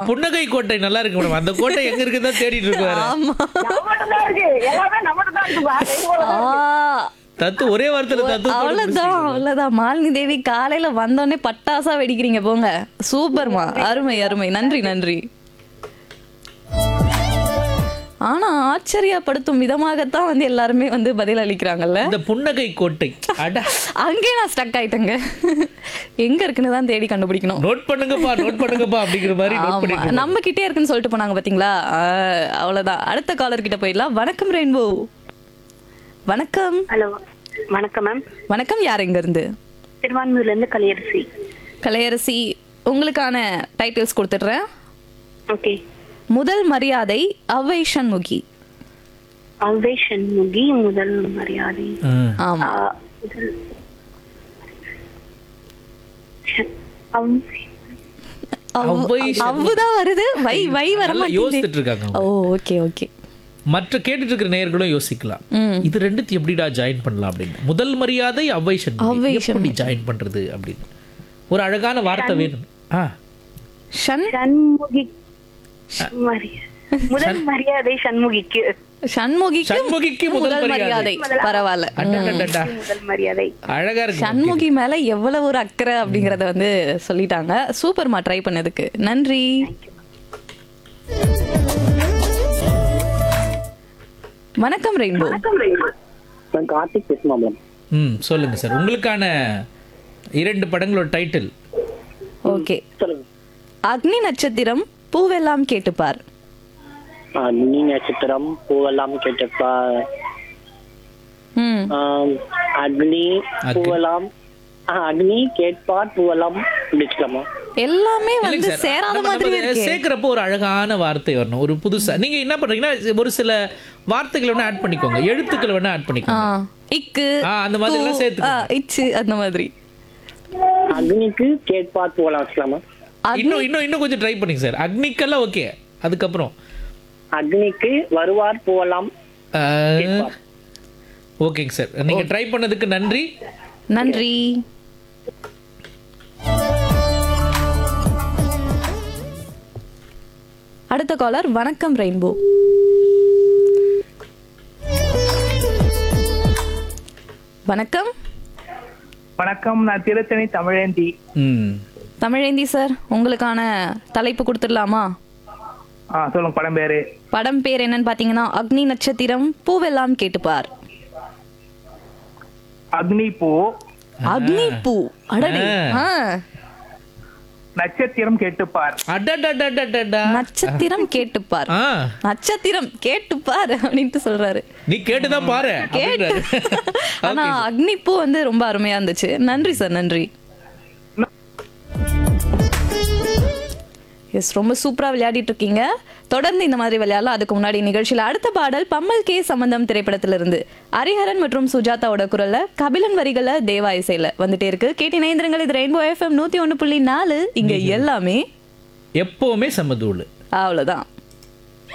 புன்னகை கோட்டை நல்லா இருக்கு மேடம் அந்த கோட்டை எங்க இருக்குதா தேடிட்டு இருக்காரு ஆமா நம்மகிட்ட தான் இருக்கு எல்லாமே நம்மகிட்ட தான் இருக்குப்பா இது போல ஆ, தான் தத்து ஒரே வார்த்தையில தத்து அவ்வளவுதான் அவ்வளவுதான் மாலினி தேவி காலையில வந்தோடனே பட்டாசா வெடிக்கிறீங்க போங்க சூப்பர்மா அருமை அருமை நன்றி நன்றி ஆனா ஆச்சரியப்படுத்தும் விதமாகத்தான் வந்து எல்லாருமே வந்து பதில் அளிக்கிறாங்கல்ல இந்த புன்னகை கோட்டை அட அங்கே நான் ஸ்டக் ஆயிட்டேங்க எங்க இருக்குன்னு தான் தேடி கண்டுபிடிக்கணும் நோட் பண்ணுங்கப்பா நோட் பண்ணுங்கப்பா அப்படிங்கிற மாதிரி நோட் ஆமா பண்ணிட்டு நம்ம கிட்டே இருக்குன்னு சொல்லிட்டு போனாங்க பாத்தீங்களா ஆ, அவ்வளவுதான் அடுத்த காலர் கிட்ட போயிடலாம் வணக்கம் ரெயின்போ வணக்கம் ஹலோ வணக்கம் மேம் வணக்கம் யார் எங்க இருந்து திருவான்மூர்ல இருந்து கலியரசி கலையரசி உங்களுக்கான டைட்டில்ஸ் கொடுத்துடுறேன் ஓகே முதல் மரியாதை அவ்வை சண்முகி அவ்வை சண்முகி முதல் மரியாதை ம். ஆமா ஆ, முதல் ச- அவ்வை அவ்வை அவ்வுதான் வருது வை வை வர நல்லா மாட்டேங்குது யோசிச்சுட்டு இருக்காங்க ஓ ஓகே ஓகே மற்ற கேட்டுட்டு இருக்கிற நேயர்களும் யோசிக்கலாம் ம். இது ரெண்டுத்தையும் எப்படிடா ஜாயின் பண்ணலாம் அப்படின்னு முதல் மரியாதை அவ்வை சண்முகி அவ்வை எப்படி ஜாயின் பண்றது அப்படின்னு ஒரு அழகான வார்த்தை வேணும் ஆ ஷண் சண்முகி மரியா- முதல் மரியாதை சண்முகிக்கு சண்முகிக்கு சண்முகிக்கு முதல் முதல் மரியாதை. மரியாதை பரவாயில்ல அடடடடா. முதல் மரியாதை அழகா இருக்கு சண்முகி மேல எவ்வளவு ஒரு அக்கறை அப்படிங்கறத வந்து சொல்லிட்டாங்க சூப்பர்மா ட்ரை பண்ணதுக்கு நன்றி வணக்கம் ரெயின்போ நான் கார்த்திக் பேசுமா மேம் ம் சொல்லுங்க சார் உங்களுக்கான இரண்டு படங்களோட டைட்டில் ஓகே சொல்லுங்க அக்னி நட்சத்திரம் பூவெல்லாம் கேட்டுப்பார் அக்னி நட்சத்திரம் பூவெல்லாம் கேட்டப்பா ம் ஆம், அக்னி பூவெல்லாம் ஆ, அக்னி கேட்பார் பூவெல்லாம் முடிச்சுக்கலாமா எல்லாமே இல்லைங்க வந்து சார். சேராத நம்ம- மாதிரி நம்ம இருக்கு சேர்க்கிறப்போ ஒரு அழகான வார்த்தை வரணும் ஒரு புதுசா நீங்க என்ன பண்றீங்கன்னா ஒரு சில வார்த்தைகளை வேணா ஆட் பண்ணிக்கோங்க எழுத்துக்களை வேணா ஆட் ஆ, பண்ணிக்கோங்க இக்கு ஆ, அந்த மாதிரி எல்லாம் தூ, சேர்த்துக்கோங்க. ஆ, இச்சு அந்த மாதிரி அக்னிக்கு கேட்பார் பூவெல்லாம் வச்சுக்கலாமா அக்னி- இன்னும் இன்னும் இன்னும் கொஞ்சம் ட்ரை பண்ணுங்க சார் அக்னிக்கெல்லாம் ஓகே அதுக்கப்புறம் அக்னிக்கு வருவார் பூவெல்லாம் ஆ, கேட்பார் ஓகேங்க சார் நீங்க ட்ரை பண்ணதுக்கு நன்றி நன்றி அடுத்த காலர் வணக்கம் ரெயின்போ வணக்கம் வணக்கம் நான் திருத்தணி தமிழேந்தி ம் தமிழேந்தி சார் உங்களுக்கான தலைப்பு கொடுத்துடலாமா ஆ சொல்லுங்க படம் பேரு படம் பேர் என்னன்னு பாத்தீங்கன்னா அக்னி நட்சத்திரம் பூவெல்லாம் கேட்டுப்பார் அக்னி பூ அக்னி பூ அடடே ஆ, நட்சத்திரம் கேட்டுப்பார் அடடடடடடா நட்சத்திரம் கேட்டுப்பார் ஆ நட்சத்திரம் கேட்டுப்பார் அப்படின்ட்டு சொல்றாரு நீ கேட்டுதான் பாரு கேட்டு அப்படின்றாரு. ஆனா அக்னிப்பூ வந்து ரொம்ப அருமையா இருந்துச்சு நன்றி சார் நன்றி எஸ் ரொம்ப சூப்பரா விளையாடிட்டு இருக்கீங்க தொடர்ந்து இந்த மாதிரி விளையாடலாம் அதுக்கு முன்னாடி நிகழ்ச்சியில அடுத்த பாடல் பம்மல் கே சம்பந்தம் திரைப்படத்திலிருந்து ஹரிஹரன் மற்றும் சுஜாதாவோட குரல்ல கபிலன் வரிகள தேவா இசையில வந்துட்டே இருக்கு கேட்டி நேந்திரங்கள் இது ரெயின்போ எஃப்எம் நூத்தி ஒண்ணு புள்ளி நாலு இங்க எல்லாமே எப்பவுமே சமதூள் அவ்வளவுதான்